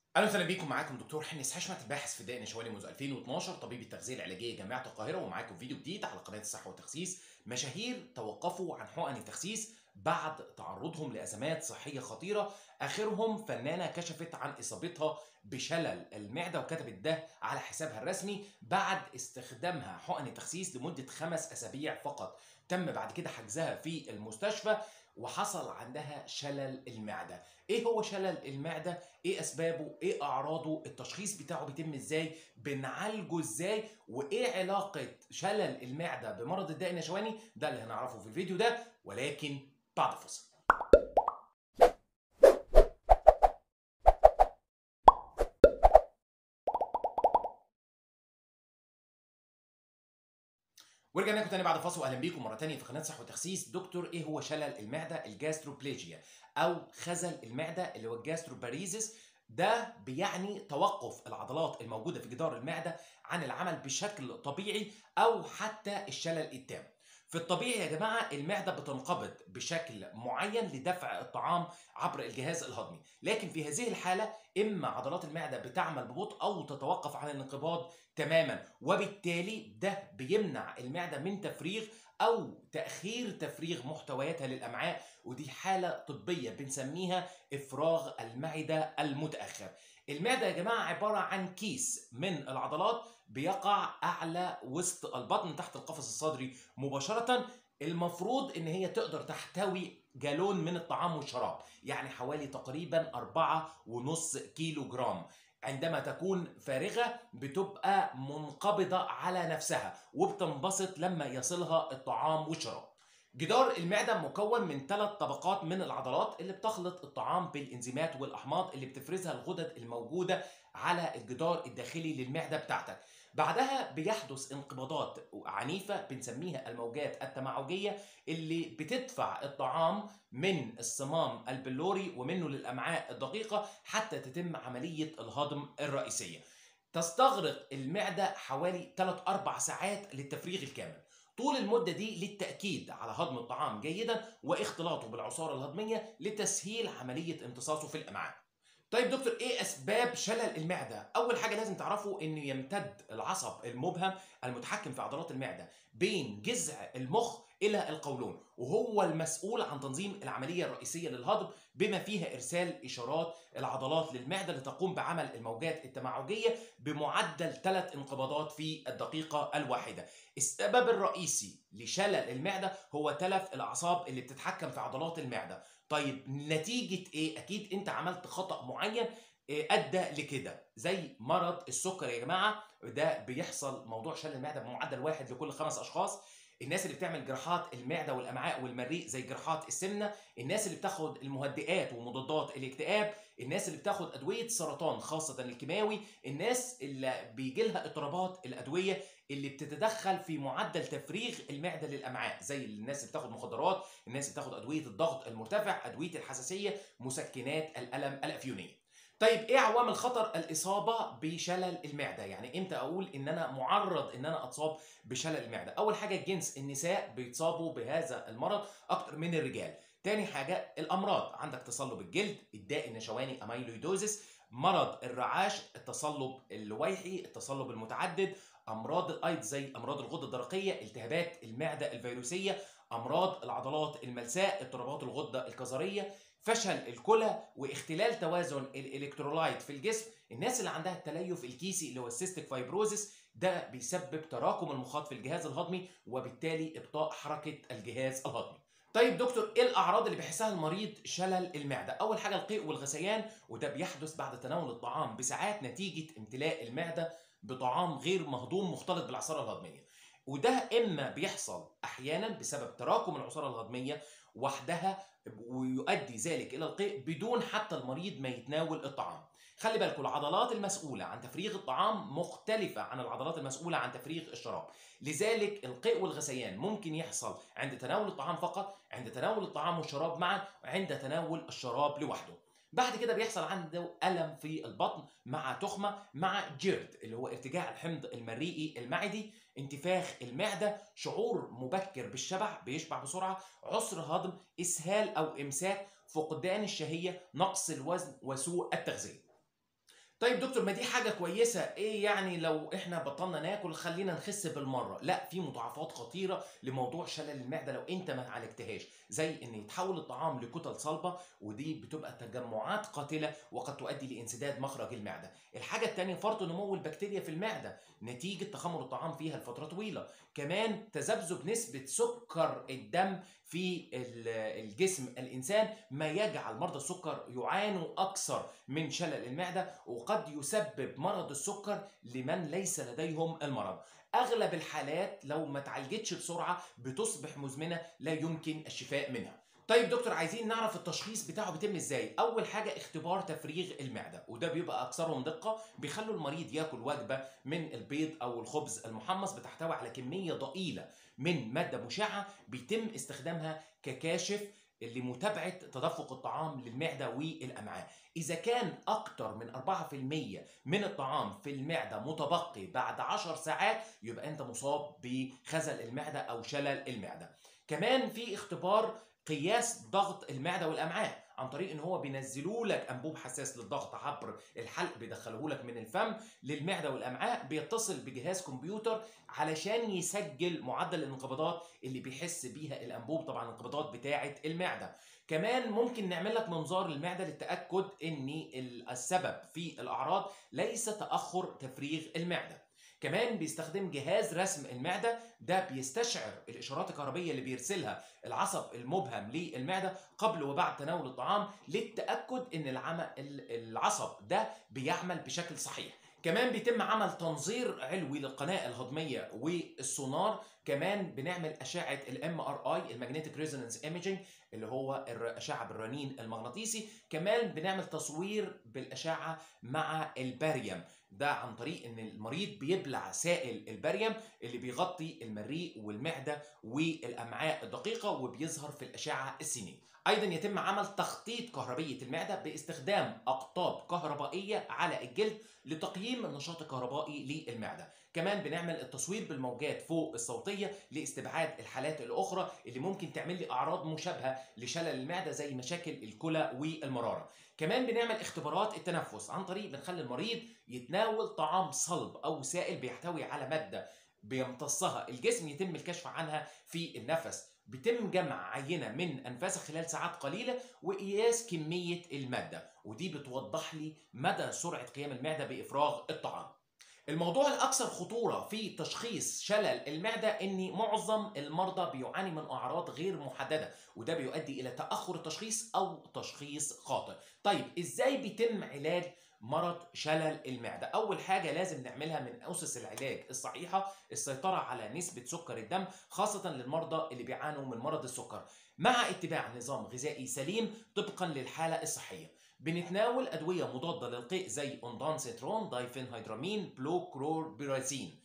اهلا وسهلا بيكم معاكم دكتور حنس حشمت الباحث في الداء نشواني منذ 2012 طبيب التغذيه العلاجيه جامعه القاهره ومعاكم فيديو جديد على قناه الصحه والتخسيس مشاهير توقفوا عن حقن التخسيس بعد تعرضهم لازمات صحيه خطيره اخرهم فنانه كشفت عن اصابتها بشلل المعده وكتبت ده على حسابها الرسمي بعد استخدامها حقن التخسيس لمده خمس اسابيع فقط تم بعد كده حجزها في المستشفى وحصل عندها شلل المعده ايه هو شلل المعده ايه اسبابه ايه اعراضه التشخيص بتاعه بيتم ازاي بنعالجه ازاي وايه علاقه شلل المعده بمرض الداء النشواني ده اللي هنعرفه في الفيديو ده ولكن بعد فاصل ورجعنا لكم تاني بعد فاصل واهلا بيكم مره تانية في قناه صحه وتخسيس دكتور ايه هو شلل المعده الجاستروبليجيا او خزل المعده اللي هو الجاستروباريزيس ده بيعني توقف العضلات الموجوده في جدار المعده عن العمل بشكل طبيعي او حتى الشلل التام في الطبيعي يا جماعه المعده بتنقبض بشكل معين لدفع الطعام عبر الجهاز الهضمي لكن في هذه الحاله اما عضلات المعده بتعمل ببطء او تتوقف عن الانقباض تماما وبالتالي ده بيمنع المعده من تفريغ او تاخير تفريغ محتوياتها للامعاء ودي حاله طبيه بنسميها افراغ المعده المتاخر المعده يا جماعه عباره عن كيس من العضلات بيقع اعلى وسط البطن تحت القفص الصدري مباشره المفروض ان هي تقدر تحتوي جالون من الطعام والشراب يعني حوالي تقريبا أربعة ونص كيلو جرام عندما تكون فارغة بتبقى منقبضة على نفسها وبتنبسط لما يصلها الطعام والشراب جدار المعدة مكون من ثلاث طبقات من العضلات اللي بتخلط الطعام بالإنزيمات والأحماض اللي بتفرزها الغدد الموجودة على الجدار الداخلي للمعدة بتاعتك بعدها بيحدث انقباضات عنيفة بنسميها الموجات التمعجية اللي بتدفع الطعام من الصمام البلوري ومنه للأمعاء الدقيقة حتى تتم عملية الهضم الرئيسية تستغرق المعدة حوالي 3-4 ساعات للتفريغ الكامل طول المدة دي للتأكيد على هضم الطعام جيدا واختلاطه بالعصارة الهضمية لتسهيل عملية امتصاصه في الأمعاء طيب دكتور ايه اسباب شلل المعده اول حاجه لازم تعرفوا انه يمتد العصب المبهم المتحكم في عضلات المعده بين جذع المخ الى القولون وهو المسؤول عن تنظيم العمليه الرئيسيه للهضم بما فيها ارسال اشارات العضلات للمعده لتقوم بعمل الموجات التمعجيه بمعدل ثلاث انقباضات في الدقيقه الواحده السبب الرئيسي لشلل المعده هو تلف الاعصاب اللي بتتحكم في عضلات المعده طيب نتيجة ايه؟ اكيد انت عملت خطأ معين ادى لكده زي مرض السكر يا جماعة ده بيحصل موضوع شلل المعدة بمعدل واحد لكل خمس اشخاص الناس اللي بتعمل جراحات المعده والامعاء والمريء زي جراحات السمنه الناس اللي بتاخد المهدئات ومضادات الاكتئاب الناس اللي بتاخد ادويه سرطان خاصه الكيماوي الناس اللي بيجي لها اضطرابات الادويه اللي بتتدخل في معدل تفريغ المعده للامعاء زي الناس اللي بتاخد مخدرات الناس اللي بتاخد ادويه الضغط المرتفع ادويه الحساسيه مسكنات الالم الافيونيه طيب ايه عوامل خطر الاصابه بشلل المعده يعني امتى اقول ان انا معرض ان انا اتصاب بشلل المعده اول حاجه الجنس النساء بيتصابوا بهذا المرض اكتر من الرجال تاني حاجه الامراض عندك تصلب الجلد الداء النشواني اميلويدوزيس مرض الرعاش التصلب اللويحي التصلب المتعدد امراض الايض زي امراض الغده الدرقيه التهابات المعده الفيروسيه امراض العضلات الملساء اضطرابات الغده الكظريه فشل الكلى واختلال توازن الالكترولايت في الجسم الناس اللي عندها التليف الكيسي اللي هو السيستيك فايبروزيس ده بيسبب تراكم المخاط في الجهاز الهضمي وبالتالي ابطاء حركه الجهاز الهضمي طيب دكتور ايه الاعراض اللي بيحسها المريض شلل المعده اول حاجه القيء والغثيان وده بيحدث بعد تناول الطعام بساعات نتيجه امتلاء المعده بطعام غير مهضوم مختلط بالعصاره الهضميه وده اما بيحصل احيانا بسبب تراكم العصاره الهضميه وحدها ويؤدي ذلك الى القيء بدون حتى المريض ما يتناول الطعام خلي بالكم العضلات المسؤولة عن تفريغ الطعام مختلفة عن العضلات المسؤولة عن تفريغ الشراب لذلك القيء والغثيان ممكن يحصل عند تناول الطعام فقط عند تناول الطعام والشراب معا عند تناول الشراب لوحده بعد كده بيحصل عنده ألم في البطن مع تخمة مع جيرد اللي هو ارتجاع الحمض المريئي المعدي انتفاخ المعدة شعور مبكر بالشبع بيشبع بسرعة عسر هضم إسهال أو إمساك فقدان الشهية نقص الوزن وسوء التغذية طيب دكتور ما دي حاجة كويسة ايه يعني لو احنا بطلنا ناكل خلينا نخس بالمرة لا في مضاعفات خطيرة لموضوع شلل المعدة لو انت ما عالجتهاش زي ان يتحول الطعام لكتل صلبة ودي بتبقى تجمعات قاتلة وقد تؤدي لانسداد مخرج المعدة الحاجة التانية فرط نمو البكتيريا في المعدة نتيجة تخمر الطعام فيها لفترة طويلة كمان تذبذب نسبة سكر الدم في الجسم الانسان ما يجعل مرضى السكر يعانوا اكثر من شلل المعده وقد يسبب مرض السكر لمن ليس لديهم المرض اغلب الحالات لو ما تعالجتش بسرعه بتصبح مزمنه لا يمكن الشفاء منها طيب دكتور عايزين نعرف التشخيص بتاعه بيتم ازاي اول حاجه اختبار تفريغ المعده وده بيبقى اكثرهم دقه بيخلوا المريض ياكل وجبه من البيض او الخبز المحمص بتحتوي على كميه ضئيله من ماده مشعه بيتم استخدامها ككاشف لمتابعه تدفق الطعام للمعده والامعاء اذا كان اكتر من 4% من الطعام في المعده متبقي بعد 10 ساعات يبقى انت مصاب بخزل المعده او شلل المعده كمان في اختبار قياس ضغط المعده والامعاء عن طريق ان هو بينزلوا لك انبوب حساس للضغط عبر الحلق بيدخله لك من الفم للمعده والامعاء بيتصل بجهاز كمبيوتر علشان يسجل معدل الانقباضات اللي بيحس بيها الانبوب طبعا الانقباضات بتاعه المعده كمان ممكن نعمل لك منظار للمعده للتاكد ان السبب في الاعراض ليس تاخر تفريغ المعده كمان بيستخدم جهاز رسم المعدة ده بيستشعر الإشارات الكهربية اللي بيرسلها العصب المبهم للمعدة قبل وبعد تناول الطعام للتأكد إن العصب ده بيعمل بشكل صحيح كمان بيتم عمل تنظير علوي للقناه الهضميه والسونار كمان بنعمل اشعه الام ار اي الماجنتيك ريزونانس ايميجنج اللي هو الاشعه بالرنين المغناطيسي كمان بنعمل تصوير بالاشعه مع الباريوم ده عن طريق ان المريض بيبلع سائل البريم اللي بيغطي المريء والمعده والامعاء الدقيقه وبيظهر في الاشعه السينيه ايضا يتم عمل تخطيط كهربيه المعده باستخدام اقطاب كهربائيه على الجلد لتقييم النشاط الكهربائي للمعده كمان بنعمل التصوير بالموجات فوق الصوتيه لاستبعاد الحالات الاخرى اللي ممكن تعمل لي اعراض مشابهه لشلل المعده زي مشاكل الكلى والمراره كمان بنعمل اختبارات التنفس عن طريق بنخلي المريض يتناول طعام صلب او سائل بيحتوي على ماده بيمتصها الجسم يتم الكشف عنها في النفس بيتم جمع عينه من انفاسه خلال ساعات قليله وقياس كميه الماده ودي بتوضح لي مدى سرعه قيام المعده بافراغ الطعام الموضوع الاكثر خطوره في تشخيص شلل المعده ان معظم المرضى بيعاني من اعراض غير محدده وده بيؤدي الى تاخر التشخيص او تشخيص خاطئ طيب ازاي بيتم علاج مرض شلل المعدة أول حاجة لازم نعملها من أسس العلاج الصحيحة السيطرة على نسبة سكر الدم خاصة للمرضى اللي بيعانوا من مرض السكر مع اتباع نظام غذائي سليم طبقا للحالة الصحية بنتناول أدوية مضادة للقيء زي أوندانسيترون دايفينهيدرامين بلوكروربيرازين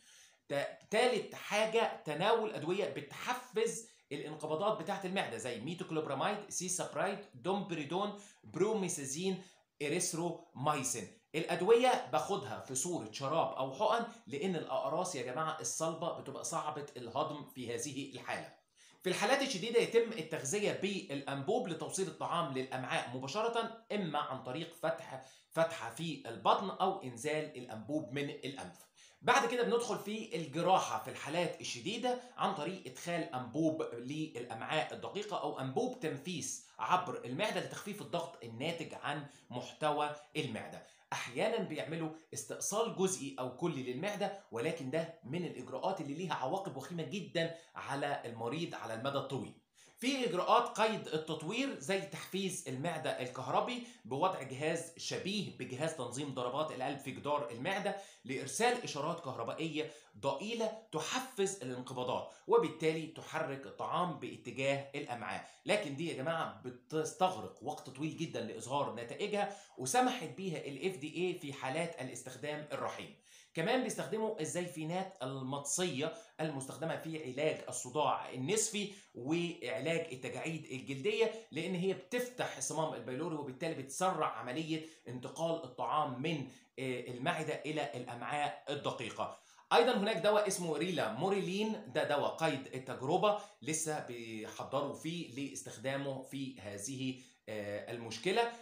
تالت حاجة تناول أدوية بتحفز الانقباضات بتاعة المعدة زي ميتوكلوبراميد سيسابرايد دومبريدون بروميسازين اريثرومايسين الادويه باخدها في صوره شراب او حقن لان الاقراص يا جماعه الصلبه بتبقى صعبه الهضم في هذه الحاله في الحالات الشديده يتم التغذيه بالانبوب لتوصيل الطعام للامعاء مباشره اما عن طريق فتح فتحه في البطن او انزال الانبوب من الانف بعد كده بندخل في الجراحة في الحالات الشديدة عن طريق إدخال أنبوب للأمعاء الدقيقة أو أنبوب تنفيس عبر المعدة لتخفيف الضغط الناتج عن محتوى المعدة احيانا بيعملوا استئصال جزئي او كلي للمعده ولكن ده من الاجراءات اللي ليها عواقب وخيمه جدا على المريض على المدى الطويل في اجراءات قيد التطوير زي تحفيز المعده الكهربي بوضع جهاز شبيه بجهاز تنظيم ضربات القلب في جدار المعده لارسال اشارات كهربائيه ضئيله تحفز الانقباضات وبالتالي تحرك الطعام باتجاه الامعاء لكن دي يا جماعه بتستغرق وقت طويل جدا لاظهار نتائجها وسمحت بيها الاف دي اي في حالات الاستخدام الرحيم كمان بيستخدموا الزيفينات المطسية المستخدمة في علاج الصداع النصفي وعلاج التجاعيد الجلدية لأن هي بتفتح الصمام البيلوري وبالتالي بتسرع عملية انتقال الطعام من المعدة إلى الأمعاء الدقيقة ايضا هناك دواء اسمه ريلا موريلين ده دواء قيد التجربه لسه بيحضروا فيه لاستخدامه في هذه المشكله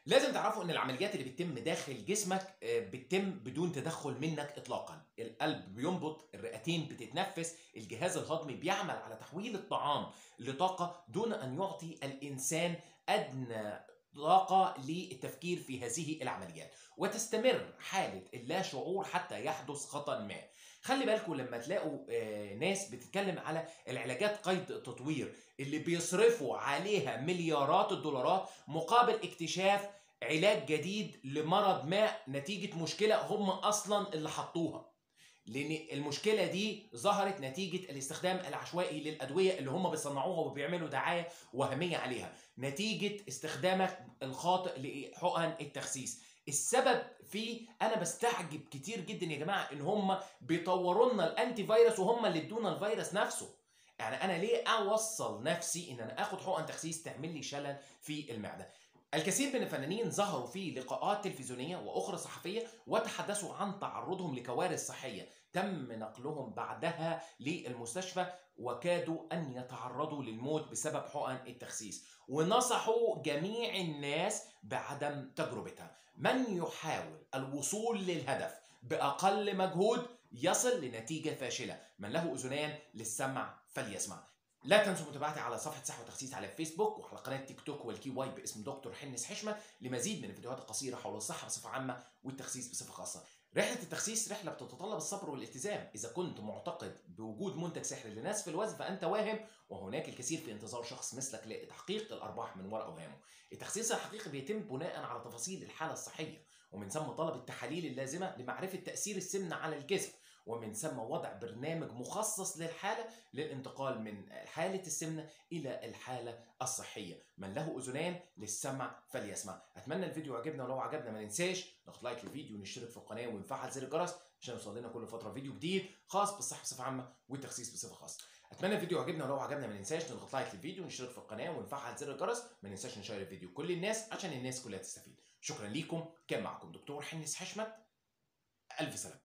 لازم تعرفوا ان العمليات اللي بتتم داخل جسمك آه، بتتم بدون تدخل منك اطلاقا القلب بينبض الرئتين بتتنفس الجهاز الهضمي بيعمل على تحويل الطعام لطاقة دون ان يعطي الانسان ادنى طاقة للتفكير في هذه العمليات وتستمر حالة اللا شعور حتى يحدث خطأ ما خلي بالكم لما تلاقوا آه، ناس بتتكلم على العلاجات قيد التطوير اللي بيصرفوا عليها مليارات الدولارات مقابل اكتشاف علاج جديد لمرض ما نتيجة مشكلة هم أصلا اللي حطوها لان المشكله دي ظهرت نتيجه الاستخدام العشوائي للادويه اللي هم بيصنعوها وبيعملوا دعايه وهميه عليها نتيجه استخدامك الخاطئ لحقن التخسيس السبب في انا بستعجب كتير جدا يا جماعه ان هم بيطوروا لنا الانتي فيروس وهم اللي ادونا الفيروس نفسه يعني انا ليه اوصل نفسي ان انا اخد حقن تخسيس تعمل لي شلل في المعده الكثير من الفنانين ظهروا في لقاءات تلفزيونيه واخرى صحفيه وتحدثوا عن تعرضهم لكوارث صحيه تم نقلهم بعدها للمستشفى وكادوا ان يتعرضوا للموت بسبب حقن التخسيس ونصحوا جميع الناس بعدم تجربتها من يحاول الوصول للهدف باقل مجهود يصل لنتيجه فاشله من له اذنان للسمع فليسمع لا تنسوا متابعتي على صفحه صحه وتخسيس على الفيسبوك وعلى قناه تيك توك والكي واي باسم دكتور حنس حشمه لمزيد من الفيديوهات القصيره حول الصحه بصفه عامه والتخسيس بصفه خاصه. رحله التخسيس رحله بتتطلب الصبر والالتزام، اذا كنت معتقد بوجود منتج سحري لنسف الوزن فانت واهم وهناك الكثير في انتظار شخص مثلك لتحقيق الارباح من وراء اوهامه. التخسيس الحقيقي بيتم بناء على تفاصيل الحاله الصحيه ومن ثم طلب التحاليل اللازمه لمعرفه تاثير السمنه على الجسم ومن ثم وضع برنامج مخصص للحالة للانتقال من حالة السمنة إلى الحالة الصحية من له أذنان للسمع فليسمع أتمنى الفيديو عجبنا ولو عجبنا ما ننساش ناخد لايك للفيديو ونشترك في القناة ونفعل زر الجرس عشان يوصل لنا كل فترة فيديو جديد خاص بالصحة بصفة عامة والتخسيس بصفة خاصة اتمنى الفيديو عجبنا ولو عجبنا ما ننساش نضغط لايك للفيديو ونشترك في القناه ونفعل زر الجرس ما ننساش نشير الفيديو كل الناس عشان الناس كلها تستفيد شكرا ليكم كان معكم دكتور حنس حشمت الف سلامه